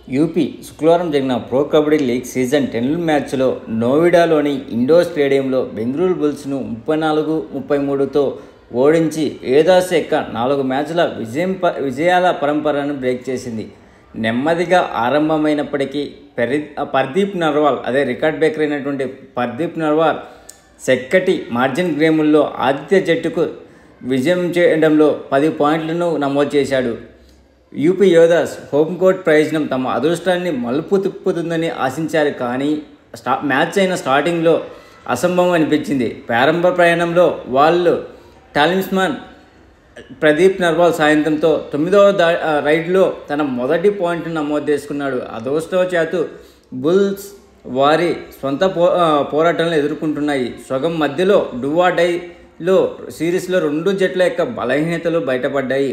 UP శుక్రవారం జరిగిన pro kabaddi league season ten మ్యాచ్లో నోయిడాలోని ఇండోర్ స్టేడియంలో బెంగళూరు బుల్స్ను ముప్పై నాలుగు ముప్పై మూడుతో ఓడించి ఏదాస్ యొక్క నాలుగు మ్యాచ్ల విజయం ప విజయాల పరంపరను బ్రేక్ చేసింది నెమ్మదిగా ఆరంభమైనప్పటికీ పెరి పర్దీప్ నర్వాల్ అదే రికార్డ్ బ్రేకర్ అయినటువంటి పర్దీప్ నర్వాల్ చక్కటి మార్జిన్ గేముల్లో ఆదిత్య జట్టుకు విజయం చేయడంలో పది పాయింట్లను నమోదు చేశాడు యూపీ యోధాస్ హోమ్ కోర్ట్ ప్రయోజనం తమ అదృష్టాన్ని మలుపు తిప్పుతుందని ఆశించారు కానీ స్టా మ్యాచ్ అయిన స్టార్టింగ్లో అసంభవం అనిపించింది ప్రారంభ ప్రయాణంలో వాళ్ళు టాలిస్మాన్ ప్రదీప్ నర్వాల్ సాయంత్రంతో తొమ్మిదవ దా రైడ్లో తన మొదటి పాయింట్ను నమోదు చేసుకున్నాడు అదృష్టవశాత్తు బుల్స్ వారి సొంత పో పోరాటాలను ఎదుర్కొంటున్నాయి సగం మధ్యలో డువాడైలో సిరీస్లో రెండు జట్ల యొక్క బలహీనతలు బయటపడ్డాయి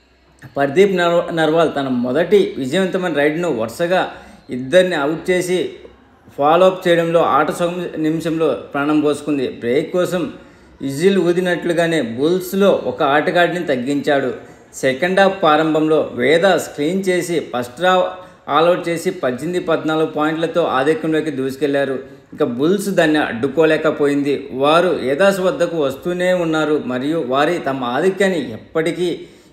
పర్దీప్ నర్ నర్వాల్ తన మొదటి విజయవంతమైన రైడ్ను వరుసగా ఇద్దరిని అవుట్ చేసి ఫాలో అప్ చేయడంలో ఆట సగం నిమిషంలో ప్రాణం పోసుకుంది బ్రేక్ కోసం విజిల్ ఊదినట్లుగానే బుల్స్లో ఒక ఆటగాడిని తగ్గించాడు సెకండ్ హాఫ్ ప్రారంభంలో వేదాస్ క్లీన్ చేసి ఫస్ట్ రా ఆల్అౌట్ చేసి పద్దెనిమిది పద్నాలుగు పాయింట్లతో ఆధిక్యంలోకి దూసుకెళ్లారు ఇక బుల్స్ దాన్ని అడ్డుకోలేకపోయింది వారు ఏదాస్ వద్దకు వస్తూనే ఉన్నారు మరియు వారి తమ ఆధిక్యాన్ని ఎప్పటికీ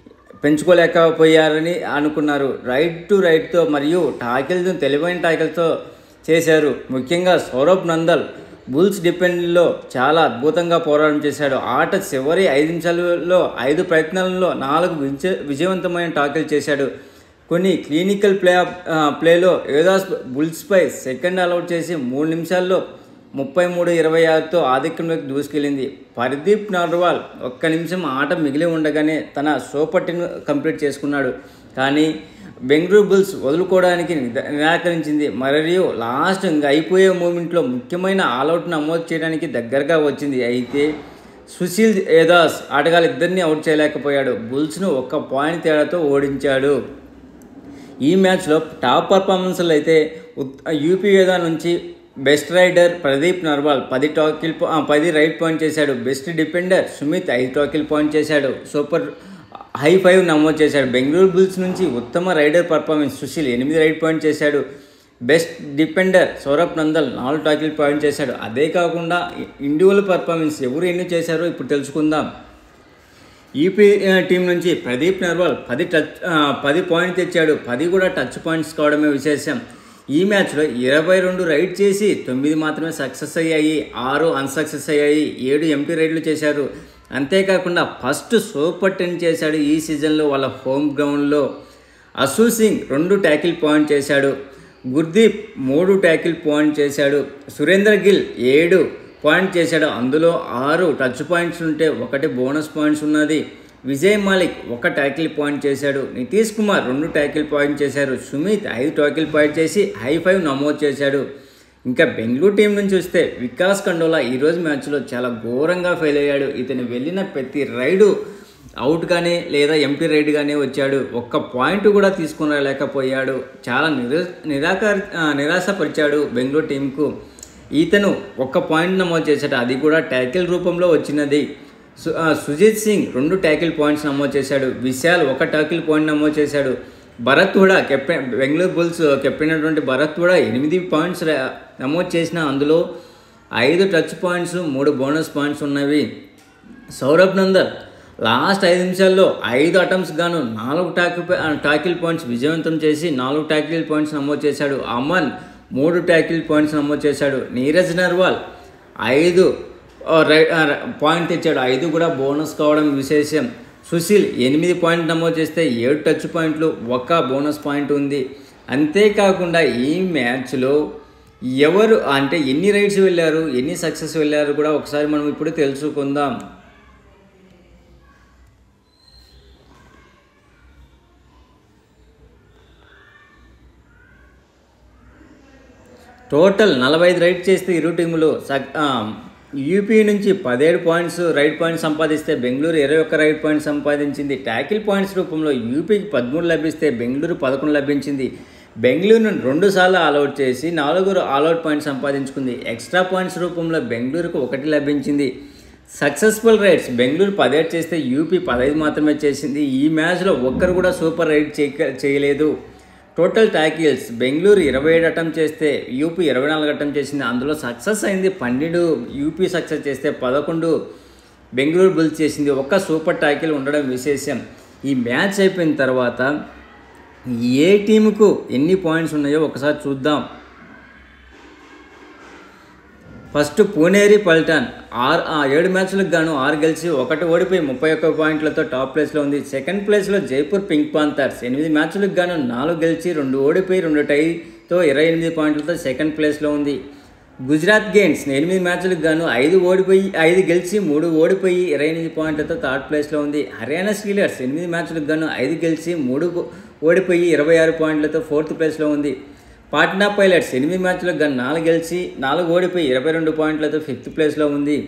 పెంచుకోలేకపోయారని అనుకున్నారు రైట్ టు రైట్తో మరియు టాకిల్ను తెలివైన టాకిల్తో చేశారు ముఖ్యంగా సౌరభ్ నందల్ బుల్స్ డిపెండ్లో చాలా అద్భుతంగా పోరాటం చేశాడు ఆట చివరి ఐదు నిమిషాలలో ఐదు ప్రయత్నాలలో నాలుగు విజయ విజయవంతమైన టాకిల్ చేశాడు కొన్ని క్లినికల్ ప్లే ప్లేలో యోదాస్ బుల్స్పై సెకండ్ అలౌట్ చేసి మూడు నిమిషాల్లో ముప్పై మూడు ఇరవై ఆరుతో ఆధిక్యంలోకి దూసుకెళ్ళింది పర్దీప్ నర్వాల్ ఒక్క నిమిషం ఆట మిగిలి ఉండగానే తన సోపట్టిను కంప్లీట్ చేసుకున్నాడు కానీ బెంగళూరు బుల్స్ వదులుకోవడానికి నిరాకరించింది మరియు లాస్ట్ ఇంకా అయిపోయే మూమెంట్లో ముఖ్యమైన ఆల్అవుట్ నమోదు చేయడానికి దగ్గరగా వచ్చింది అయితే సుశీల్ ఏదాస్ ఆటగాళ్ళు ఇద్దరిని అవుట్ చేయలేకపోయాడు బుల్స్ను ఒక్క పాయింట్ తేడాతో ఓడించాడు ఈ మ్యాచ్లో టాప్ పర్ఫార్మెన్స్లు అయితే యూపీ వేదా నుంచి బెస్ట్ రైడర్ ప్రదీప్ నర్వాల్ పది టాకిల్ పది రైట్ పాయింట్ చేశాడు బెస్ట్ డిఫెండర్ సుమిత్ ఐదు టాకిల్ పాయింట్ చేశాడు సూపర్ హై ఫైవ్ నమోదు చేశాడు బెంగళూరు బుల్స్ నుంచి ఉత్తమ రైడర్ పర్ఫార్మెన్స్ సుశీల్ ఎనిమిది రైట్ పాయింట్ చేశాడు బెస్ట్ డిఫెండర్ సౌరభ్ నందల్ నాలుగు టాకిల్ పాయింట్ చేశాడు అదే కాకుండా ఇండివిజువల్ పర్ఫార్మెన్స్ ఎవరు ఎన్ని చేశారో ఇప్పుడు తెలుసుకుందాం ఈపీ టీం నుంచి ప్రదీప్ నర్వాల్ పది టచ్ పది పాయింట్ తెచ్చాడు పది కూడా టచ్ పాయింట్స్ కావడమే విశేషం ఈ మ్యాచ్లో ఇరవై రెండు రైడ్ చేసి తొమ్మిది మాత్రమే సక్సెస్ అయ్యాయి ఆరు అన్సక్సెస్ అయ్యాయి ఏడు ఎంపీ రైడ్లు చేశారు అంతేకాకుండా ఫస్ట్ సూపర్ టెన్ చేశాడు ఈ సీజన్లో వాళ్ళ హోమ్ గ్రౌండ్లో అసూ సింగ్ రెండు ట్యాకిల్ పాయింట్ చేశాడు గుర్దీప్ మూడు ట్యాకిల్ పాయింట్ చేశాడు సురేందర్ గిల్ ఏడు పాయింట్ చేశాడు అందులో ఆరు టచ్ పాయింట్స్ ఉంటే ఒకటి బోనస్ పాయింట్స్ ఉన్నది విజయ్ మాలిక్ ఒక ట్యాకిల్ పాయింట్ చేశాడు నితీష్ కుమార్ రెండు ట్యాకిల్ పాయింట్ చేశారు సుమిత్ ఐదు ట్యాకిల్ పాయింట్ చేసి హై ఫైవ్ నమోదు చేశాడు ఇంకా బెంగళూరు టీం నుంచి వస్తే వికాస్ కండోలా ఈరోజు మ్యాచ్లో చాలా ఘోరంగా ఫెయిల్ అయ్యాడు ఇతను వెళ్ళిన ప్రతి రైడు అవుట్ కానీ లేదా ఎంపీ రైడ్ కానీ వచ్చాడు ఒక్క పాయింట్ కూడా తీసుకుని రాలేకపోయాడు చాలా నిరా నిరాకరి నిరాశపరిచాడు బెంగళూరు టీంకు ఈతను ఒక్క పాయింట్ నమోదు చేశాడు అది కూడా ట్యాకిల్ రూపంలో వచ్చినది సు సుజిత్ సింగ్ రెండు ట్యాకిల్ పాయింట్స్ నమోదు చేశాడు విశాల్ ఒక ట్యాకిల్ పాయింట్ నమోదు చేశాడు భరత్ కూడా కెప్టెన్ బెంగళూరు బుల్స్ కెప్టెన్ అయినటువంటి భరత్ కూడా ఎనిమిది పాయింట్స్ నమోదు చేసిన అందులో ఐదు టచ్ పాయింట్స్ మూడు బోనస్ పాయింట్స్ ఉన్నవి సౌరభ్ నందర్ లాస్ట్ ఐదు నిమిషాల్లో ఐదు అటెంప్ట్స్ గాను నాలుగు టాకిల్ టాకిల్ పాయింట్స్ విజయవంతం చేసి నాలుగు టాకిల్ పాయింట్స్ నమోదు చేశాడు అమన్ మూడు ట్యాకిల్ పాయింట్స్ నమోదు చేశాడు నీరజ్ నర్వాల్ ఐదు పాయింట్ తెచ్చాడు ఐదు కూడా బోనస్ కావడం విశేషం సుశీల్ ఎనిమిది పాయింట్ నమోదు చేస్తే ఏడు టచ్ పాయింట్లు ఒక్క బోనస్ పాయింట్ ఉంది అంతేకాకుండా ఈ మ్యాచ్లో ఎవరు అంటే ఎన్ని రైడ్స్ వెళ్ళారు ఎన్ని సక్సెస్ వెళ్ళారు కూడా ఒకసారి మనం ఇప్పుడు తెలుసుకుందాం టోటల్ నలభై ఐదు రైడ్ చేస్తే ఇరు టీములు యూపీ నుంచి పదిహేడు పాయింట్స్ రైడ్ పాయింట్స్ సంపాదిస్తే బెంగళూరు ఇరవై ఒక్క రైడ్ పాయింట్ సంపాదించింది ట్యాకిల్ పాయింట్స్ రూపంలో యూపీకి పదమూడు లభిస్తే బెంగళూరు పదకొండు లభించింది బెంగళూరును రెండు సార్లు ఆల్అౌట్ చేసి నాలుగురు ఆల్అౌట్ పాయింట్ సంపాదించుకుంది ఎక్స్ట్రా పాయింట్స్ రూపంలో బెంగళూరుకు ఒకటి లభించింది సక్సెస్ఫుల్ రైడ్స్ బెంగళూరు పదిహేడు చేస్తే యూపీ పదహైదు మాత్రమే చేసింది ఈ మ్యాచ్లో ఒక్కరు కూడా సూపర్ రైడ్ చేయక చేయలేదు టోటల్ ట్యాకిల్స్ బెంగళూరు ఇరవై ఏడు అటెంప్ట్ చేస్తే యూపీ ఇరవై నాలుగు అటెంప్ట్ చేసింది అందులో సక్సెస్ అయింది పన్నెండు యూపీ సక్సెస్ చేస్తే పదకొండు బెంగళూరు బుల్స్ చేసింది ఒక్క సూపర్ ట్యాకిల్ ఉండడం విశేషం ఈ మ్యాచ్ అయిపోయిన తర్వాత ఏ టీముకు ఎన్ని పాయింట్స్ ఉన్నాయో ఒకసారి చూద్దాం ఫస్ట్ పూణేరి పల్టన్ ఆరు ఆ ఏడు మ్యాచ్లకు గాను ఆరు గెలిచి ఒకటి ఓడిపోయి ముప్పై ఒక్క పాయింట్లతో టాప్ ప్లేస్లో ఉంది సెకండ్ ప్లేస్లో జైపూర్ పింక్ పాంథర్స్ ఎనిమిది మ్యాచ్లకు గాను నాలుగు గెలిచి రెండు ఓడిపోయి రెండు టైతో ఇరవై ఎనిమిది పాయింట్లతో సెకండ్ ప్లేస్లో ఉంది గుజరాత్ గేమ్స్ ఎనిమిది మ్యాచ్లకు గాను ఐదు ఓడిపోయి ఐదు గెలిచి మూడు ఓడిపోయి ఇరవై ఎనిమిది పాయింట్లతో థర్డ్ ప్లేస్లో ఉంది హర్యానా స్టీలర్స్ ఎనిమిది మ్యాచ్లకు గాను ఐదు గెలిచి మూడు ఓడిపోయి ఇరవై ఆరు పాయింట్లతో ఫోర్త్ ప్లేస్లో ఉంది పాట్నా పైలట్స్ ఎనిమిది మ్యాచ్లకు గాను నాలుగు గెలిచి నాలుగు ఓడిపోయి ఇరవై రెండు పాయింట్లతో ఫిఫ్త్ ప్లేస్లో ఉంది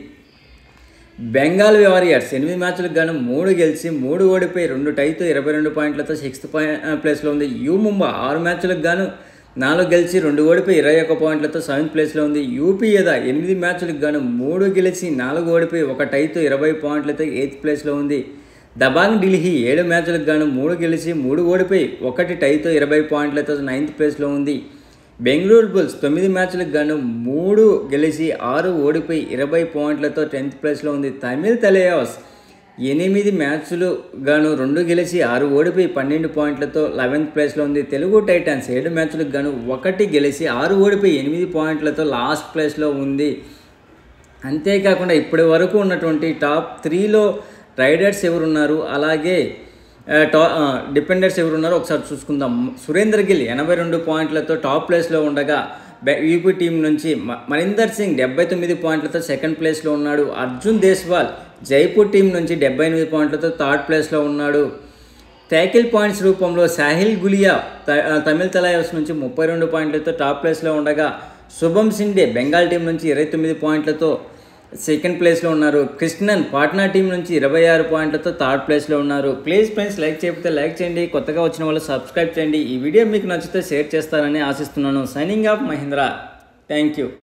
బెంగాల్ వారియర్స్ ఎనిమిది మ్యాచ్లకు గాను మూడు గెలిచి మూడు ఓడిపోయి రెండు టైతో ఇరవై రెండు పాయింట్లతో సిక్స్త్ ప్లేస్లో ఉంది యూ ముంబా ఆరు మ్యాచ్లకు గాను నాలుగు గెలిచి రెండు ఓడిపోయి ఇరవై ఒక్క పాయింట్లతో సెవెంత్ ప్లేస్లో ఉంది యూపీ యదా ఎనిమిది మ్యాచ్లకు గాను మూడు గెలిచి నాలుగు ఓడిపోయి ఒక టైతో ఇరవై పాయింట్లతో ఎయిత్ ప్లేస్లో ఉంది దబాంగ్ ఢిల్లీ ఏడు మ్యాచ్లకు గాను మూడు గెలిచి మూడు ఓడిపోయి ఒకటి టైతో ఇరవై పాయింట్లతో నైన్త్ ప్లేస్లో ఉంది బెంగళూరు బుల్స్ తొమ్మిది మ్యాచ్లకు గాను మూడు గెలిచి ఆరు ఓడిపోయి ఇరవై పాయింట్లతో టెన్త్ ప్లేస్లో ఉంది తమిళ్ తలేయాస్ ఎనిమిది మ్యాచ్లు గాను రెండు గెలిచి ఆరు ఓడిపోయి పన్నెండు పాయింట్లతో లెవెన్త్ ప్లేస్లో ఉంది తెలుగు టైటాన్స్ ఏడు మ్యాచ్లకు గాను ఒకటి గెలిచి ఆరు ఓడిపోయి ఎనిమిది పాయింట్లతో లాస్ట్ ప్లేస్లో ఉంది అంతేకాకుండా ఇప్పటి వరకు ఉన్నటువంటి టాప్ త్రీలో రైడర్స్ ఎవరున్నారు అలాగే ఆ, టా ఆ, డిపెండర్స్ ఎవరున్నారో ఒకసారి చూసుకుందాం సురేందర్ గిల్ ఎనభై రెండు పాయింట్లతో టాప్ ప్లేస్లో ఉండగా బె- యూపీ టీం నుంచి మ- మరీందర్ సింగ్ డెబ్బై తొమ్మిది పాయింట్లతో సెకండ్ ప్లేస్లో ఉన్నాడు అర్జున్ దేశ్వాల్ జైపూర్ టీం నుంచి డెబ్బై ఎనిమిది పాయింట్లతో థర్డ్ ప్లేస్లో ఉన్నాడు ట్యాకిల్ పాయింట్స్ రూపంలో సాహిల్ గులియా త- ఆ, తమిళ తలయస్ నుంచి ముప్పై రెండు పాయింట్లతో టాప్ ప్లేస్లో ఉండగా శుభం సిండే బెంగాల్ టీం నుంచి ఇరవై తొమ్మిది పాయింట్లతో సెకండ్ ప్లేస్లో ఉన్నారు కృష్ణన్ పాట్నా టీం నుంచి ఇరవై ఆరు పాయింట్లతో థర్డ్ ప్లేస్లో ఉన్నారు ప్లీజ్ ఫ్రెండ్స్ లైక్ చేయకపోతే లైక్ చేయండి కొత్తగా వచ్చిన వాళ్ళు సబ్స్క్రైబ్ చేయండి ఈ వీడియో మీకు నచ్చితే షేర్ చేస్తారని ఆశిస్తున్నాను signing off Mahendra thank you